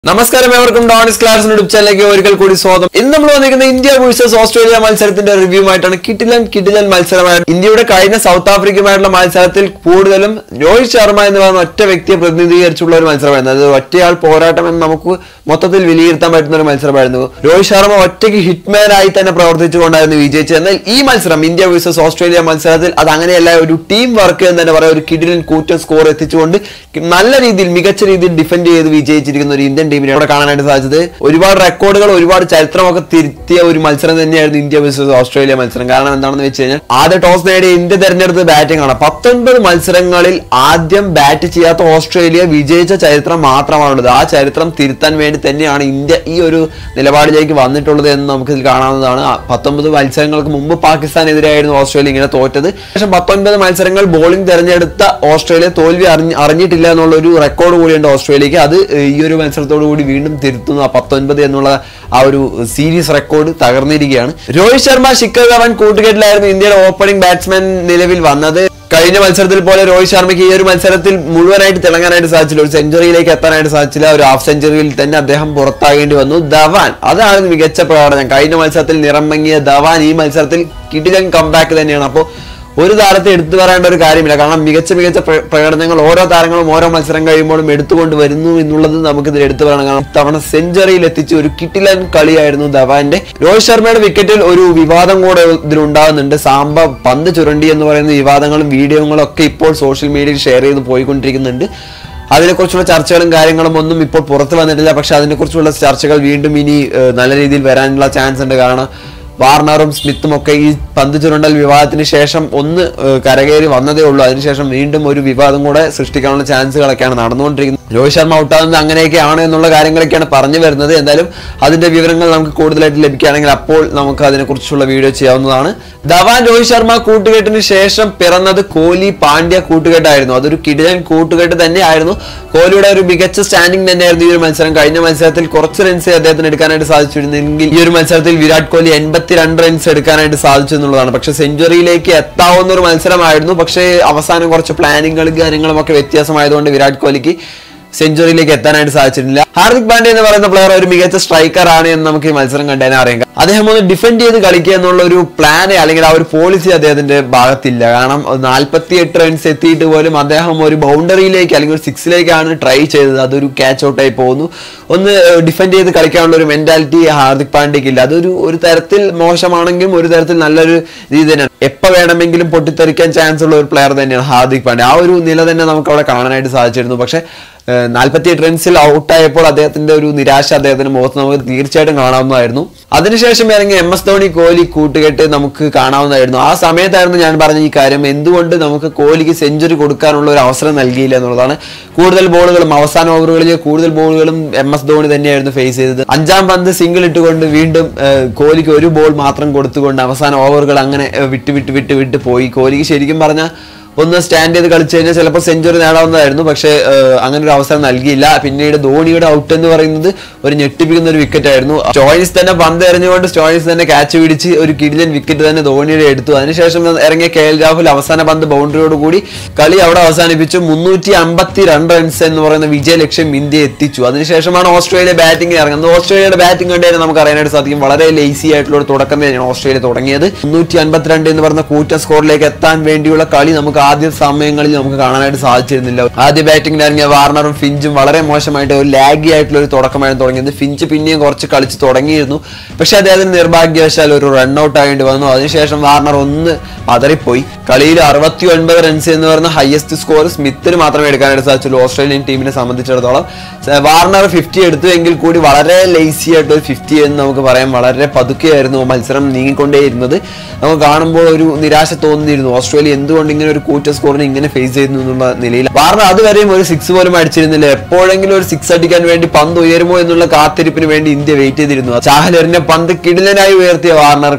നമസ്കാരം ഏവർക്കും ഡോണിസ് class YouTube ചാനലിലേക്ക് ഒരിക്കൽ കൂടി സ്വാഗതം ഇന്ന് നമ്മൾ വന്നിരിക്കുന്ന ഇന്ത്യ വേഴ്സസ് ഓസ്ട്രേലിയ മത്സരത്തിന്റെ റിവ്യൂ ആയിട്ടാണ് കിട്ടിലൻ കിട്ടിലൻ മത്സരമായിട്ട് ഇന്ത്യയുടെ കഴിഞ്ഞ സൗത്ത് ആഫ്രിക്കയുമായിട്ടുള്ള മത്സരത്തിൽ കൂടുതലും രോഹിത് ശർമ്മ എന്ന് പറയുന്ന ഒറ്റ വ്യക്തിയെ പ്രതിനിധീകരിച്ചുള്ള ഒരു മത്സരമായിരുന്നു അത് ഒറ്റയാൾ പോരാട്ടം എന്ന് നമുക്ക് മൊത്തത്തിൽ വിലയിരുത്താൻ പറ്റുന്ന ഒരു മത്സരമായിരുന്നു രോഹിത് ശർമ്മ ഒറ്റയ്ക്ക് ഹിറ്റ്മാൻ ആയി തന്നെ പ്രവർത്തിച്ചുകൊണ്ടായിരുന്നു വിജയിച്ചത് എന്നാൽ ഈ മത്സരം ഇന്ത്യ വേഴ്സസ് ഓസ്ട്രേലിയ മത്സരത്തിൽ അത് അങ്ങനെയല്ല ഒരു ടീം വർക്ക് എന്ന് തന്നെ പറയാം ഒരു കിടിലൻ കൂറ്റൻ സ്കോർ എത്തിച്ചുകൊണ്ട് നല്ല രീതിയിൽ മികച്ച രീതിയിൽ ഡിഫെൻഡ് ചെയ്ത് വിജയിച്ചിരിക്കുന്ന ഒരു ഇന്ത്യൻ ടീമിനെ അവിടെ കാണാനായിട്ട് സാധിച്ചത് ഒരുപാട് റെക്കോർഡുകൾ ഒരുപാട് ചരിത്രമൊക്കെ തിരുത്തിയ ഒരു മത്സരം തന്നെയായിരുന്നു ഇന്ത്യ വേഴ്സസ് ഓസ്ട്രേലിയ മത്സരം കാരണം എന്താണെന്ന് വെച്ച് കഴിഞ്ഞാൽ ആദ്യ ടോസ് നേടിയ ഇന്ത്യ തെരഞ്ഞെടുത്ത ബാറ്റിംഗ് ആണ് പത്തൊൻപത് മത്സരങ്ങളിൽ ആദ്യം ബാറ്റ് ചെയ്യാത്ത ഓസ്ട്രേലിയ വിജയിച്ച ചരിത്രം മാത്രമാണുള്ളത് ആ ചരിത്രം തിരുത്താൻ വേണ്ടി തന്നെയാണ് ഇന്ത്യ ഈ ഒരു നിലപാടിലേക്ക് വന്നിട്ടുള്ളത് എന്ന് നമുക്ക് ഇതിൽ കാണാവുന്നതാണ് ആ പത്തൊമ്പത് മത്സരങ്ങൾക്ക് മുമ്പ് പാകിസ്ഥാനെതിരെയായിരുന്നു ഓസ്ട്രേലിയ ഇങ്ങനെ തോറ്റത് ശേഷം പത്തൊൻപത് മത്സരങ്ങൾ ബോളിംഗ് തെരഞ്ഞെടുത്ത ഓസ്ട്രേലിയ തോൽവി അറിഞ്ഞ് അറിഞ്ഞിട്ടില്ല എന്നുള്ള ഒരു റെക്കോർഡ് കൂടിയുണ്ട് ഓസ്ട്രേലിയക്ക് അത് ഏഹ്, ഈ ഒരു മത്സരത്തോടു കൂടി വീണ്ടും തിരുത്തുന്നു ആ പത്തൊൻപത് എന്നുള്ള ആ ഒരു സീരീസ് റെക്കോർഡ് തകർന്നിരിക്കുകയാണ് രോഹിത് ശർമ്മ ശിഖർ ധവൻ കൂട്ടുകെട്ടിലായിരുന്നു ഇന്ത്യയുടെ ഓപ്പണിംഗ് ബാറ്റ്സ്മാൻ നിലവിൽ വന്നത് കഴിഞ്ഞ മത്സരത്തിൽ പോലെ രോഹിത് ശർമ്മയ്ക്ക് ഈ ഒരു മത്സരത്തിൽ മുഴുവനായിട്ട് തിളങ്ങാനായിട്ട് സാധിച്ചില്ല ഒരു സെഞ്ചുറിയിലേക്ക് എത്താനായിട്ട് സാധിച്ചില്ല ഒരു ഹാഫ് സെഞ്ചുറിയിൽ തന്നെ അദ്ദേഹം പുറത്താകേണ്ടി വന്നു ധവാൻ അതാണ് മികച്ച പ്രകടനം കഴിഞ്ഞ മത്സരത്തിൽ നിറം മങ്ങിയ ധവാൻ ഈ മത്സരത്തിൽ കിടിലൻ കംബാക്ക് തന്നെയാണ് അപ്പോൾ ഒരു താരത്തെ എടുത്തു പറയേണ്ട ഒരു കാര്യമില്ല കാരണം മികച്ച മികച്ച പ്ര- പ്രകടനങ്ങൾ ഓരോ താരങ്ങളും ഓരോ മത്സരം കഴിയുമ്പോഴും എടുത്തുകൊണ്ട് വരുന്നു എന്നുള്ളത് നമുക്ക് ഇതിൽ എടുത്തു പറയണം കാരണം ഇത്തവണ സെഞ്ചുറിയിൽ എത്തിച്ച ഒരു കിട്ടിലൻ കളിയായിരുന്നു ധവാന്റെ രോഹിത് ശർമ്മയുടെ വിക്കറ്റിൽ ഒരു വിവാദം കൂടെ ഇതിലുണ്ടാകുന്നുണ്ട് സാമ്പ പന്ത് ചുരണ്ടി എന്ന് പറയുന്ന വിവാദങ്ങളും വീഡിയോകളും ഒക്കെ ഇപ്പോൾ സോഷ്യൽ മീഡിയയിൽ ഷെയർ ചെയ്ത് പോയിക്കൊണ്ടിരിക്കുന്നുണ്ട് അതിനെക്കുറിച്ചുള്ള ചർച്ചകളും കാര്യങ്ങളും ഒന്നും ഇപ്പോൾ പുറത്തു വന്നിട്ടില്ല പക്ഷെ അതിനെക്കുറിച്ചുള്ള ചർച്ചകൾ വീണ്ടും ഇനി ഏഹ്, നല്ല രീതിയിൽ വരാനുള്ള ചാൻസ് ഉണ്ട് കാരണം വാർണറും സ്മിത്തും ഒക്കെ ഈ പന്ത് ചുരുണ്ടൽ വിവാദത്തിന് ശേഷം ഒന്ന് ഏഹ്, കരകയറി വന്നതേ ഉള്ളൂ അതിനുശേഷം വീണ്ടും ഒരു വിവാദം കൂടെ സൃഷ്ടിക്കാനുള്ള ചാൻസുകളൊക്കെയാണ് നടന്നുകൊണ്ടിരിക്കുന്നത് രോഹിത് ശർമ്മ ഔട്ടാകുന്നത് അങ്ങനെയൊക്കെയാണ് എന്നുള്ള കാര്യങ്ങളൊക്കെയാണ് പറഞ്ഞു വരുന്നത് എന്തായാലും അതിന്റെ വിവരങ്ങൾ നമുക്ക് കൂടുതലായിട്ട് ലഭിക്കുകയാണെങ്കിൽ അപ്പോൾ നമുക്ക് അതിനെക്കുറിച്ചുള്ള വീഡിയോ ചെയ്യാവുന്നതാണ് ധവാൻ രോഹിത് ശർമ്മ കൂട്ടുകെട്ടിന് ശേഷം പിറന്നത് കോഹ്ലി പാണ്ഡ്യ കൂട്ടുകെട്ടായിരുന്നു അതൊരു കിടിലൻ കൂട്ടുകെട്ട് തന്നെയായിരുന്നു കോഹ്ലിയുടെ ഒരു മികച്ച സ്റ്റാൻഡിംഗ് തന്നെയായിരുന്നു ഈ ഒരു മത്സരം കഴിഞ്ഞ മത്സരത്തിൽ കുറച്ച് റൺസ് അദ്ദേഹത്തിന് എടുക്കാനായിട്ട് സാധിച്ചിരുന്നെങ്കിൽ ഈ ഒരു മത്സരത്തിൽ വിരാട് കോഹ്ലി എൺപത്തിരണ്ട് റൺസ് എടുക്കാനായിട്ട് സാധിച്ചു എന്നുള്ളതാണ് പക്ഷെ സെഞ്ചുറിയിലേക്ക് എത്താവുന്ന ഒരു മത്സരമായിരുന്നു പക്ഷേ അവസാനം കുറച്ച് പ്ലാനിങ്ങുകളും കാര്യങ്ങളും ഒക്കെ വ്യത്യാസമായതുകൊണ്ട് വിരാട് കോഹ്ലിക്ക് സെഞ്ചുറിയിലേക്ക് എത്താനായിട്ട് സാധിച്ചിട്ടില്ല ഹാർദിക് പാണ്ഡ്യ എന്ന് പറയുന്ന പ്ലെയർ ഒരു മികച്ച സ്ട്രൈക്കർ ആണ് എന്ന് നമുക്ക് ഈ മത്സരം കണ്ടതിനെ അറിയാം അദ്ദേഹം ഒന്ന് ഡിഫെൻഡ് ചെയ്ത് കളിക്കുക എന്നുള്ള ഒരു പ്ലാൻ അല്ലെങ്കിൽ ആ ഒരു പോളിസി അദ്ദേഹത്തിന്റെ ഭാഗത്തില്ല കാരണം നാൽപ്പത്തി എട്ട് റൺസ് എത്തിയിട്ട് പോലും അദ്ദേഹം ഒരു ബൗണ്ടറിയിലേക്ക് അല്ലെങ്കിൽ ഒരു സിക്സിലേക്കാണ് ട്രൈ ചെയ്തത് അതൊരു ക്യാച്ച് ഔട്ടായി പോകുന്നു ഒന്ന് ഡിഫെൻഡ് ചെയ്ത് കളിക്കാനുള്ള ഒരു മെന്റാലിറ്റി ഹാർദിക് പാണ്ഡ്യക്ക് ഇല്ല അതൊരു ഒരു തരത്തിൽ മോശമാണെങ്കിലും ഒരു തരത്തിൽ നല്ലൊരു രീതി തന്നെയാണ് എപ്പോ വേണമെങ്കിലും പൊട്ടിത്തെറിക്കാൻ ചാൻസ് ഉള്ള ഒരു പ്ലെയർ തന്നെയാണ് ഹാർദിക് പാണ്ഡ്യ ആ ഒരു നില തന്നെ നമുക്ക് അവിടെ കാണാനായിട്ട് സാധിച്ചിരുന്നു പക്ഷെ നാൽപ്പത്തി എട്ട് റൺസിൽ ഔട്ടായപ്പോൾ അദ്ദേഹത്തിന്റെ ഒരു നിരാശ അദ്ദേഹത്തിന്റെ മുഖത്ത് നമുക്ക് തീർച്ചയായിട്ടും കാണാവുന്നതായിരുന്നു അതിനുശേഷം ഇറങ്ങിയ എം എസ് ധോണി കോഹ്ലി കൂട്ടുകെട്ട് നമുക്ക് കാണാവുന്നതായിരുന്നു ആ സമയത്തായിരുന്നു ഞാൻ പറഞ്ഞ ഈ കാര്യം എന്തുകൊണ്ട് നമുക്ക് കോഹ്ലിക്ക് സെഞ്ചുറി കൊടുക്കാനുള്ള ഒരു അവസരം നൽകിയില്ല എന്നുള്ളതാണ് കൂടുതൽ ബോളുകളും അവസാന ഓവറുകളിൽ കൂടുതൽ ബോളുകളും എം എസ് ധോണി തന്നെയായിരുന്നു ഫേസ് ചെയ്തത് അഞ്ചാം പന്ത് സിംഗിൾ ഇട്ടുകൊണ്ട് വീണ്ടും ഏഹ്, കോഹ്ലിക്ക് ഒരു ബോൾ മാത്രം കൊടുത്തുകൊണ്ട് അവസാന ഓവറുകൾ അങ്ങനെ ഏഹ്, വിട്ട് വിട്ട് വിട്ട് വിട്ട് പോയി കോഹ്ലിക്ക് ശരിക്കും പറഞ്ഞാൽ ഒന്ന് സ്റ്റാൻഡ് ചെയ്ത് കളിച്ചു കഴിഞ്ഞാൽ ചിലപ്പോൾ സെഞ്ചുറി നേടാവുന്നതായിരുന്നു പക്ഷേ ഏഹ്, അങ്ങനെ ഒരു അവസരം നൽകിയില്ല പിന്നീട് ധോണിയുടെ ഔട്ട് എന്ന് പറയുന്നത് ഒരു ഞെട്ടിപ്പിക്കുന്ന ഒരു വിക്കറ്റ് ആയിരുന്നു സ്റ്റോയിൻസ് തന്നെ പന്ത് എറിഞ്ഞുകൊണ്ട് സ്റ്റോയിൻസ് തന്നെ ക്യാച്ച് പിടിച്ച് ഒരു കിടിലൻ വിക്കറ്റ് തന്നെ ധോണിയുടെ എടുത്തു അതിനുശേഷം ഇറങ്ങിയ കെ എൽ രാഹുൽ അവസാന പന്ത് ബൗണ്ടറിയോട് കൂടി കളി അവിടെ അവസാനിപ്പിച്ചു മുന്നൂറ്റി അമ്പത്തി രണ്ട് റൺസ് എന്ന് പറയുന്ന വിജയ ലക്ഷ്യം ഇന്ത്യ എത്തിച്ചു അതിനുശേഷമാണ് ഓസ്ട്രേലിയ ബാറ്റിംഗ് ഇറങ്ങുന്നത് ഓസ്ട്രേലിയയുടെ ബാറ്റിംഗ് കണ്ടു കഴിഞ്ഞാൽ നമുക്ക് അറിയാനായിട്ട് സാധിക്കും വളരെ ലേസി ആയിട്ടുള്ള ഒരു തുടക്കം തന്നെയാണ് ഓസ്ട്രേലിയ തുടങ്ങിയത് മുന്നൂറ്റി അൻപത്തിരണ്ട് എന്ന് പറഞ്ഞ കൂറ്റൻ സ്കോറിലേക്ക് എത്താൻ വേണ്ടിയുള്ള കളി നമുക്ക് ആദ്യ സമയങ്ങളിൽ നമുക്ക് കാണാനായിട്ട് സാധിച്ചിരുന്നില്ല ആദ്യ ബാറ്റിംഗിൽ ഇറങ്ങിയ വാർണറും ഫിഞ്ചും വളരെ മോശമായിട്ട് ഒരു ലാഗി ആയിട്ടുള്ള ഒരു തുടക്കമായിരുന്നു തുടങ്ങിയത് ഫിഞ്ച് പിന്നെയും കുറച്ച് കളിച്ച് തുടങ്ങിയിരുന്നു പക്ഷെ അദ്ദേഹത്തിന് നിർഭാഗ്യവശാൽ ഒരു റൺ ഔട്ട് ആകേണ്ടി വന്നു അതിനുശേഷം വാർണർ ഒന്ന് പതറിപ്പോയി കളിയിൽ അറുപത്തി ഒൻപത് റൺസ് എന്ന് പറയുന്ന ഹയസ്റ്റ് സ്കോർ സ്മിത്തിന് മാത്രമേ എടുക്കാനായിട്ട് സാധിച്ചുള്ളൂ ഓസ്ട്രേലിയൻ ടീമിനെ സംബന്ധിച്ചിടത്തോളം സ- വാർണർ ഫിഫ്റ്റി എടുത്തു എങ്കിൽ കൂടി വളരെ ലേസി ആയിട്ട് ഒരു ഫിഫ്റ്റി എന്ന് നമുക്ക് പറയാം വളരെ പതുക്കെയായിരുന്നു മത്സരം നീങ്ങിക്കൊണ്ടേയിരുന്നത് നമുക്ക് കാണുമ്പോൾ ഒരു നിരാശ തോന്നിയിരുന്നു ഓസ്ട്രേലിയ എന്തുകൊണ്ട് ഇങ്ങനെ ഒരു കൂറ്റ സ്കോറിനെ ഇങ്ങനെ ഫേസ് ചെയ്യുന്നു എന്നുള്ള നിലയിൽ വാർണർ അതുവരെയും ഒരു സിക്സ് പോലും അടിച്ചിരുന്നില്ല എപ്പോഴെങ്കിലും ഒരു സിക്സ് അടിക്കാൻ വേണ്ടി പന്ത് ഉയരുമോ എന്നുള്ള കാത്തിരിപ്പിന് വേണ്ടി ഇന്ത്യ വെയിറ്റ് ചെയ്തിരുന്നു ചാഹൽ എറിഞ്ഞ പന്ത് കിടിലനായി ഉയർത്തിയ വാർണർക്ക്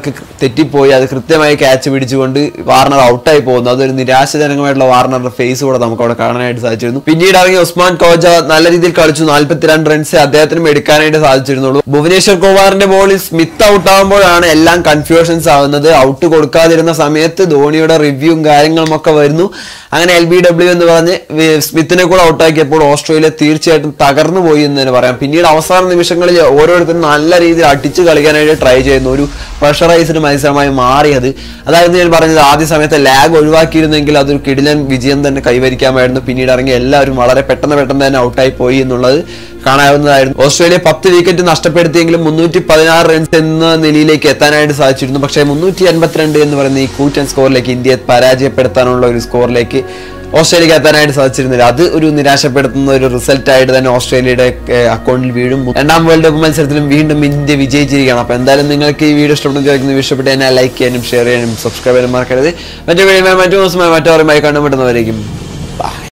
തെറ്റിപ്പോയി അത് കൃത്യമായി ക്യാച്ച് പിടിച്ചുകൊണ്ട് വാർണർ ഔട്ടായി പോകുന്നു അതൊരു നിരാശജനകമായിട്ടുള്ള വാർണറുടെ ഫേസ് കൂടെ നമുക്ക് അവിടെ കാണാനായിട്ട് സാധിച്ചിരുന്നു പിന്നീട് ഇറങ്ങിയ ഉസ്മാൻ കോജ നല്ല രീതിയിൽ കളിച്ചു നാല്പത്തിരണ്ട് റൺസ് അദ്ദേഹത്തിനും എടുക്കാനായിട്ട് സാധിച്ചിരുന്നുള്ളൂ ഭുവനേശ്വർ കുമാറിന്റെ ബോളിൽ സ്മിത്ത് ഔട്ട് ആകുമ്പോഴാണ് എല്ലാം കൺഫ്യൂഷൻസ് ആവുന്നത് ഔട്ട് കൊടുക്കാതിരുന്ന സമയത്ത് ധോണിയുടെ റിവ്യൂവും കാര്യങ്ങളും ഒക്കെ വരുന്നു അങ്ങനെ എൽ ബി ഡബ്ല്യു എന്ന് പറഞ്ഞ് വി- സ്മിത്തിനെ കൂടെ ഔട്ടാക്കിയപ്പോൾ ഓസ്ട്രേലിയ തീർച്ചയായിട്ടും തകർന്നു പോയി എന്ന് തന്നെ പറയാം പിന്നീട് അവസാന നിമിഷങ്ങളിൽ ഓരോരുത്തരും നല്ല രീതിയിൽ അടിച്ചു കളിക്കാനായിട്ട് ട്രൈ ചെയ്യുന്നു ഒരു പ്രഷറൈസ്ഡ് മത്സരമായി മാറിയത് അതായത് ഞാൻ പറഞ്ഞത് ആദ്യ സമയത്ത് ലാഗ് ഒഴിവാക്കിയിരുന്നെങ്കിൽ അതൊരു കിടിലൻ വിജയം തന്നെ കൈവരിക്കാമായിരുന്നു പിന്നീട് ഇറങ്ങി എല്ലാവരും വളരെ പെട്ടെന്ന് പെട്ടെന്ന് തന്നെ ഔട്ടായി പോയി എന്നുള്ളത് കാണാവുന്നതായിരുന്നു ഓസ്ട്രേലിയ പത്ത് വിക്കറ്റ് നഷ്ടപ്പെടുത്തിയെങ്കിലും മുന്നൂറ്റി പതിനാറ് റൺസ് എന്ന നിലയിലേക്ക് എത്താനായിട്ട് സാധിച്ചിരുന്നു പക്ഷേ മുന്നൂറ്റി അൻപത്തിരണ്ട് എന്ന് പറയുന്ന ഈ കൂറ്റൻ സ്കോറിലേക്ക് ഇന്ത്യയെ പരാജയപ്പെടുത്താനുള്ള ഒരു സ്കോറിലേക്ക് ഓസ്ട്രേലിയക്ക് എത്താനായിട്ട് സാധിച്ചിരുന്നില്ല അത് ഒരു നിരാശപ്പെടുത്തുന്ന ഒരു റിസൾട്ട് ആയിട്ട് തന്നെ ഓസ്ട്രേലിയയുടെ അക്കൗണ്ടിൽ വീഴും രണ്ടാം വേൾഡ് കപ്പ് മത്സരത്തിലും വീണ്ടും ഇന്ത്യ വിജയിച്ചിരിക്കുകയാണ് അപ്പോൾ എന്തായാലും നിങ്ങൾക്ക് ഈ വീഡിയോ ഇഷ്ടപ്പെടുന്ന ചോദിക്കുന്നു ഇഷ്ടപ്പെട്ട് തന്നെ ലൈക്ക് ചെയ്യാനും ഷെയർ ചെയ്യാനും സബ്സ്ക്രൈബ് ചെയ്യാനും മറക്കരുത് മറ്റു വീഡിയോ മറ്റു ദിവസമായി മറ്റു കണ്ടുമുട്ടുന്നവരേക്കും